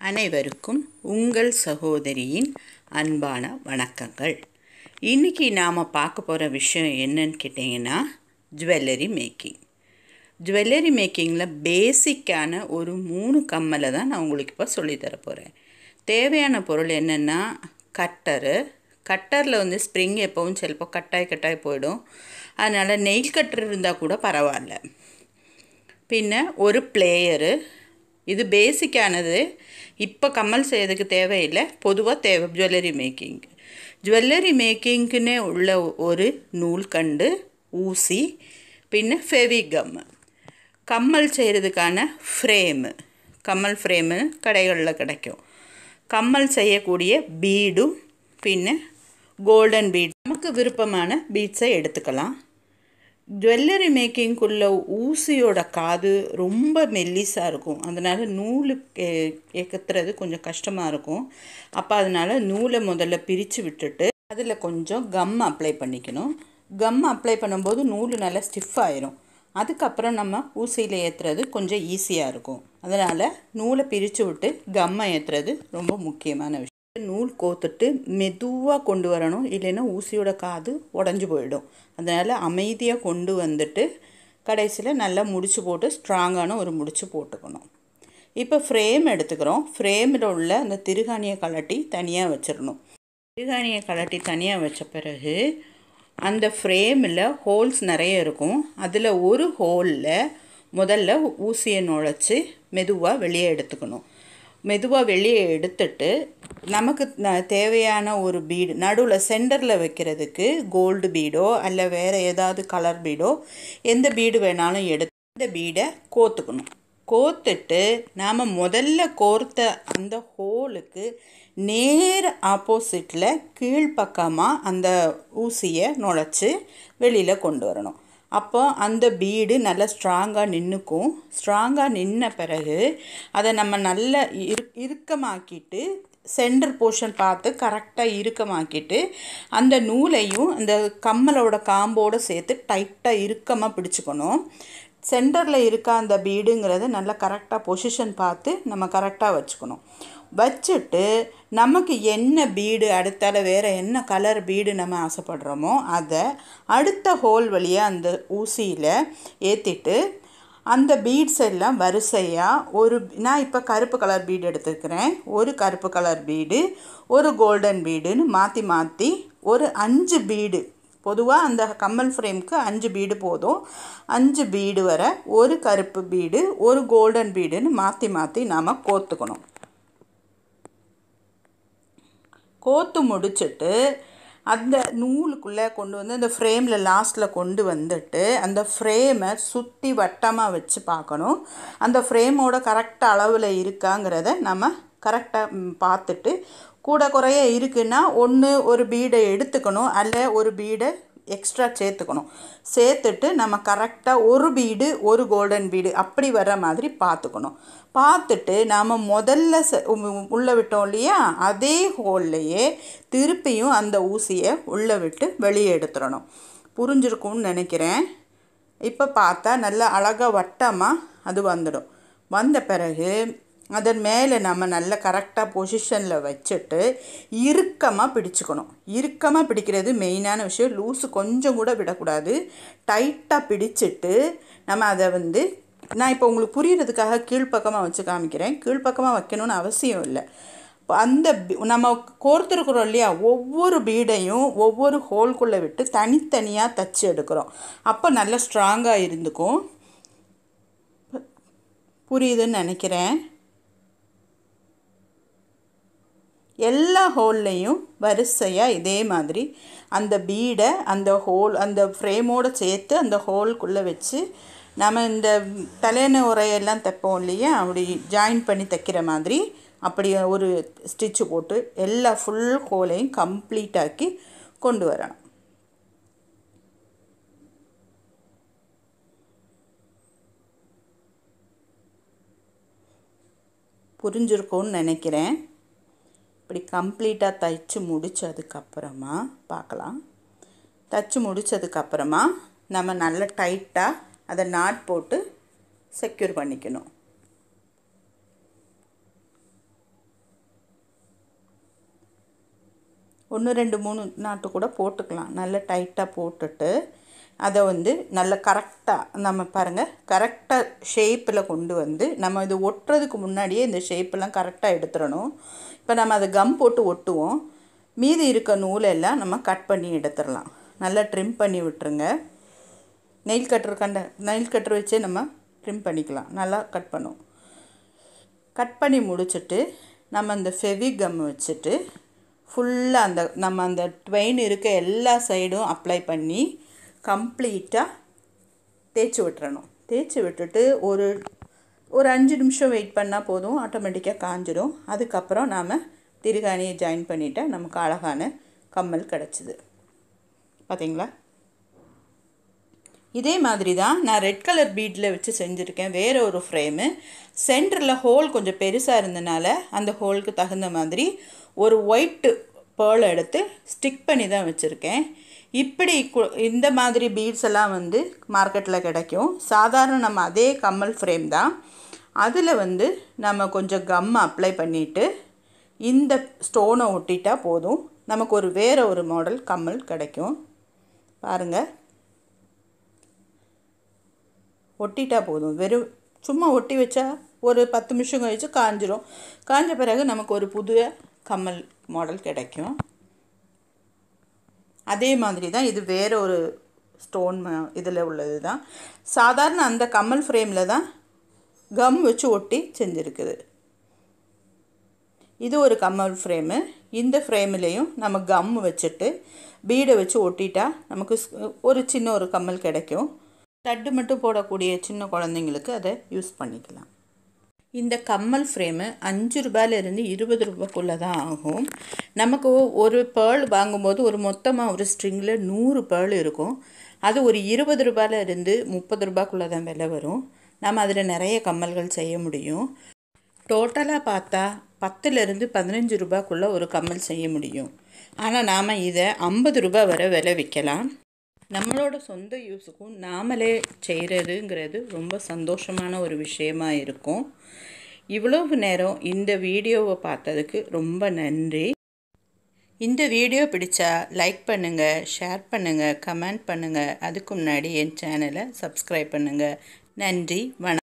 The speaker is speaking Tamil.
அனைவருக்கும் உங்கள் சகோதரியின் அன்பான வணக்கங்கள் இன்றைக்கி நாம் பார்க்க போகிற விஷயம் என்னன்னு கேட்டிங்கன்னா ஜுவல்லரி மேக்கிங் ஜுவல்லரி மேக்கிங்கில் பேசிக்கான ஒரு மூணு கம்மலை தான் நான் உங்களுக்கு இப்போ சொல்லித்தர போகிறேன் தேவையான பொருள் என்னென்னா கட்டரு கட்டரில் வந்து ஸ்ப்ரிங் எப்போவும் சிலப்போ கட்டாய் கட்டாய் போயிடும் அதனால் நெயில் கட்டர் இருந்தால் கூட பரவாயில்ல பின்ன ஒரு பிளேயரு இது பேசிக்கானது இப்போ கம்மல் செய்யறதுக்கு தேவையில்லை பொதுவாக தேவை ஜுவல்லரி மேக்கிங் ஜுவல்லரி மேக்கிங்க்குன்னே உள்ள ஒரு நூல்கண்டு ஊசி பின்ன ஃபெவிகம் கம்மல் செய்கிறதுக்கான ஃப்ரேமு கம்மல் ஃப்ரேமு கடைகளில் கிடைக்கும் கம்மல் செய்யக்கூடிய பீடும் பின்ன கோல்டன் பீட் நமக்கு விருப்பமான பீட்ஸை எடுத்துக்கலாம் ஜுவல்லரி மேக்கிங்குள்ள ஊசியோட காது ரொம்ப மெல்லிஸாக இருக்கும் அதனால் நூல் ஏற்றுறது கொஞ்சம் கஷ்டமாக இருக்கும் அப்போ அதனால் நூலை முதல்ல பிரித்து விட்டுட்டு அதில் கொஞ்சம் கம் அப்ளை பண்ணிக்கணும் கம் அப்ளை பண்ணும்போது நூல் நல்லா ஸ்டிஃப் ஆயிரும் அதுக்கப்புறம் நம்ம ஊசியில் ஏற்றுறது கொஞ்சம் ஈஸியாக இருக்கும் அதனால் நூலை பிரித்து விட்டு கம்மை ஏற்றுறது ரொம்ப முக்கியமான விஷயம் நூல் கோத்துட்டு மெதுவாக கொண்டு வரணும் இல்லைன்னா ஊசியோட காது உடஞ்சி போயிடும் அதனால் அமைதியாக கொண்டு வந்துட்டு கடைசியில் நல்லா முடிச்சு போட்டு ஸ்ட்ராங்கான ஒரு முடிச்சு போட்டுக்கணும் இப்போ ஃப்ரேம் எடுத்துக்கிறோம் ஃப்ரேமில் உள்ள அந்த திருகாணியை கலட்டி தனியாக வச்சிடணும் திருகாணியை கலட்டி தனியாக வச்ச பிறகு அந்த ஃப்ரேமில் ஹோல்ஸ் நிறைய இருக்கும் அதில் ஒரு ஹோலில் முதல்ல ஊசியை நுழைச்சி மெதுவாக வெளியே எடுத்துக்கணும் மெதுவாக வெளியே எடுத்துட்டு நமக்கு தேவையான ஒரு பீடு நடுவில் சென்டரில் வைக்கிறதுக்கு கோல்டு பீடோ அல்ல வேறு ஏதாவது கலர் பீடோ எந்த பீடு வேணாலும் எடுத்து இந்த பீடை கோத்துக்கணும் கோத்துட்டு நாம் முதல்ல கோர்த்த அந்த ஹோலுக்கு நேர் ஆப்போசிட்டில் கீழ்ப்பக்கமாக அந்த ஊசியை நுழைச்சி வெளியில் கொண்டு வரணும் அப்போ அந்த பீடு நல்லா ஸ்ட்ராங்காக நின்றுக்கும் ஸ்ட்ராங்காக நின்ன பிறகு அதை நம்ம நல்லா இரு இறுக்கமாக்கிட்டு சென்டர் போர்ஷன் பார்த்து கரெக்டாக இறுக்கமாக்கிட்டு அந்த நூலையும் அந்த கம்மலோட காம்போடு சேர்த்து டைட்டாக இறுக்கமாக பிடிச்சிக்கணும் சென்டரில் இருக்க அந்த பீடுங்கிறத நல்லா கரெக்டாக பொசிஷன் பார்த்து நம்ம கரெக்டாக வச்சுக்கணும் வச்சுட்டு நமக்கு என்ன பீடு அடுத்தால வேறு என்ன கலர் பீடு நம்ம ஆசைப்படுறோமோ அதை அடுத்த ஹோல் வழியாக அந்த ஊசியில் ஏற்றிட்டு அந்த பீட்ஸ் எல்லாம் வரிசையாக ஒரு நான் இப்போ கருப்பு கலர் பீடு எடுத்துக்கிறேன் ஒரு கருப்பு கலர் பீடு ஒரு கோல்டன் பீடுன்னு மாற்றி மாற்றி ஒரு அஞ்சு பீடு பொதுவாக அந்த கம்மல் ஃப்ரேம்க்கு அஞ்சு பீடு போதும் அஞ்சு பீடு வர ஒரு கருப்பு பீடு ஒரு கோல்டன் பீடுன்னு மாற்றி மாற்றி நாம் கோத்துக்கணும் கோத்து முடிச்சுட்டு அந்த நூலுக்குள்ளே கொண்டு வந்து அந்த ஃப்ரேமில் லாஸ்ட்டில் கொண்டு வந்துட்டு அந்த ஃப்ரேமை சுற்றி வட்டமாக வச்சு பார்க்கணும் அந்த ஃப்ரேமோட கரெக்ட் அளவில் இருக்காங்கிறத நம்ம கரெக்டாக பார்த்துட்டு கூட குறைய இருக்குன்னா ஒன்று ஒரு பீடை எடுத்துக்கணும் அல்ல ஒரு பீடை எக்ஸ்ட்ரா சேர்த்துக்கணும் சேர்த்துட்டு நம்ம கரெக்டாக ஒரு பீடு ஒரு கோல்டன் பீடு அப்படி வர மாதிரி பார்த்துக்கணும் பார்த்துட்டு நாம் முதல்ல ச உள்ளே விட்டோம் இல்லையா அதே ஹோல்லையே திருப்பியும் அந்த ஊசியை உள்ளே விட்டு வெளியே எடுத்துடணும் புரிஞ்சிருக்கும்னு நினைக்கிறேன் இப்போ பார்த்தா நல்லா அழகாக வட்டமாக அது வந்துடும் வந்த பிறகு அதன் மேலே நம்ம நல்ல கரெக்டாக பொசிஷனில் வச்சுட்டு இறுக்கமாக பிடிச்சிக்கணும் இறுக்கமாக பிடிக்கிறது மெயினான விஷயம் லூஸு கொஞ்சம் கூட விடக்கூடாது டைட்டாக பிடிச்சிட்டு நம்ம அதை வந்து நான் இப்போ உங்களுக்கு புரிகிறதுக்காக கீழ்ப்பக்கமாக வச்சு காமிக்கிறேன் கீழ்ப்பக்கமாக வைக்கணும்னு அவசியம் இல்லை அந்த நம்ம கோர்த்துருக்குறோம் இல்லையா ஒவ்வொரு பீடையும் ஒவ்வொரு ஹோல்குள்ளே விட்டு தனித்தனியாக தச்சு எடுக்கிறோம் அப்போ நல்லா ஸ்ட்ராங்காக இருந்துக்கும் புரியுதுன்னு நினைக்கிறேன் எல்லா ஹோல்லையும் வரிசையாக இதே மாதிரி அந்த பீடை அந்த ஹோல் அந்த ஃப்ரேமோடு சேர்த்து அந்த ஹோல்குள்ளே வச்சு நம்ம இந்த தலையணை உரையெல்லாம் தைப்போம் இல்லையா அப்படி ஜாயின் பண்ணி தைக்கிற மாதிரி அப்படி ஒரு ஸ்டிச்சு போட்டு எல்லா ஃபுல் ஹோலையும் கம்ப்ளீட்டாக்கி கொண்டு வரணும் புரிஞ்சிருக்கும்னு நினைக்கிறேன் இப்படி கம்ப்ளீட்டாக தைச்சு முடித்ததுக்கப்புறமா பார்க்கலாம் தைச்சு முடித்ததுக்கப்புறமா நம்ம நல்ல டைட்டாக அதை நாட் போட்டு செக்யூர் பண்ணிக்கணும் ஒன்று ரெண்டு மூணு நாட்டு கூட போட்டுக்கலாம் நல்லா டைட்டாக போட்டுட்டு அதை வந்து நல்ல கரெக்டாக நம்ம பாருங்கள் கரெக்டாக ஷேப்பில் கொண்டு வந்து நம்ம இது ஒட்டுறதுக்கு முன்னாடியே இந்த ஷேப்பெல்லாம் கரெக்டாக எடுத்துடணும் இப்போ நம்ம அதை கம் போட்டு ஒட்டுவோம் மீதி இருக்க நூலெல்லாம் நம்ம கட் பண்ணி எடுத்துடலாம் நல்லா ட்ரிம் பண்ணி விட்டுருங்க நெயில் கட்டர் கண்ட நெயில் கட்டர் வச்சே நம்ம ட்ரிம் பண்ணிக்கலாம் நல்லா கட் பண்ணும் கட் பண்ணி முடிச்சுட்டு நம்ம அந்த ஃபெவி கம் வச்சுட்டு ஃபுல்லாக அந்த நம்ம அந்த ட்வெயின் இருக்க எல்லா சைடும் அப்ளை பண்ணி கம்ப்ளீட்டாக தேய்ச்சி விட்டுறணும் தேய்ச்சி விட்டுட்டு ஒரு ஒரு அஞ்சு நிமிஷம் வெயிட் பண்ணால் போதும் ஆட்டோமேட்டிக்காக காஞ்சிடும் அதுக்கப்புறம் நாம் திருகாணியை ஜாயின் பண்ணிவிட்டா நமக்கு அழகான கம்மல் கிடச்சிது பார்த்தீங்களா இதே மாதிரி தான் நான் ரெட் கலர் பீட்டில் வச்சு செஞ்சுருக்கேன் வேறு ஒரு ஃப்ரேமு சென்டரில் ஹோல் கொஞ்சம் பெருசாக இருந்தனால அந்த ஹோலுக்கு தகுந்த மாதிரி ஒரு ஒயிட்டு பேர்ல் எடுத்து ஸ்டிக் பண்ணி தான் வச்சுருக்கேன் இப்படி இந்த மாதிரி பீட்ஸ் எல்லாம் வந்து மார்க்கெட்டில் கிடைக்கும் சாதாரண நம்ம அதே கம்மல் ஃப்ரேம் தான் அதில் வந்து நம்ம கொஞ்சம் கம் அப்ளை பண்ணிவிட்டு இந்த ஸ்டோனை ஒட்டிட்டா போதும் நமக்கு ஒரு வேறு ஒரு மாடல் கம்மல் கிடைக்கும் பாருங்கள் ஒட்டிட்டா போதும் வெறும் சும்மா ஒட்டி வச்சா ஒரு பத்து நிமிஷம் கழித்து காஞ்சிரும் காஞ்ச பிறகு நமக்கு ஒரு புது கம்மல் மாடல் கிடைக்கும் அதே மாதிரி தான் இது வேறு ஒரு ஸ்டோன் இதில் உள்ளது தான் சாதாரண அந்த கம்மல் ஃப்ரேமில் தான் கம் வச்சு ஒட்டி செஞ்சுருக்குது இது ஒரு கம்மல் ஃப்ரேமு இந்த ஃப்ரேம்லேயும் நம்ம கம் வச்சுட்டு பீடை வச்சு ஒட்டிட்டா நமக்கு ஒரு சின்ன ஒரு கம்மல் கிடைக்கும் ஸ்டட்டு மட்டும் போடக்கூடிய சின்ன குழந்தைங்களுக்கு அதை யூஸ் பண்ணிக்கலாம் இந்த கம்மல் ஃப்ரேமு அஞ்சு ரூபாயிலிருந்து இருபது ரூபாய்க்குள்ளே தான் ஆகும் நமக்கு ஒரு பேர்ல் வாங்கும்போது ஒரு மொத்தமாக ஒரு ஸ்ட்ரிங்கில் நூறு பேர்ல் இருக்கும் அது ஒரு இருபது ரூபாயிலிருந்து முப்பது ரூபாய்க்குள்ளே தான் விலை வரும் நம்ம அதில் நிறைய கம்மல்கள் செய்ய முடியும் டோட்டலாக பார்த்தா பத்துலேருந்து பதினஞ்சு ரூபாய்க்குள்ளே ஒரு கம்மல் செய்ய முடியும் ஆனால் நாம் இதை ஐம்பது ரூபாய் வரை விலை விற்கலாம் நம்மளோட சொந்த யூஸுக்கும் நாமளே செய்கிறதுங்கிறது ரொம்ப சந்தோஷமான ஒரு விஷயமா இருக்கும் இவ்வளவு நேரம் இந்த வீடியோவை பார்த்ததுக்கு ரொம்ப நன்றி இந்த வீடியோ பிடிச்சா லைக் பண்ணுங்கள் ஷேர் பண்ணுங்கள் கமெண்ட் பண்ணுங்கள் அதுக்கு முன்னாடி என் சேனலை சப்ஸ்கிரைப் பண்ணுங்கள் நன்றி வணக்கம்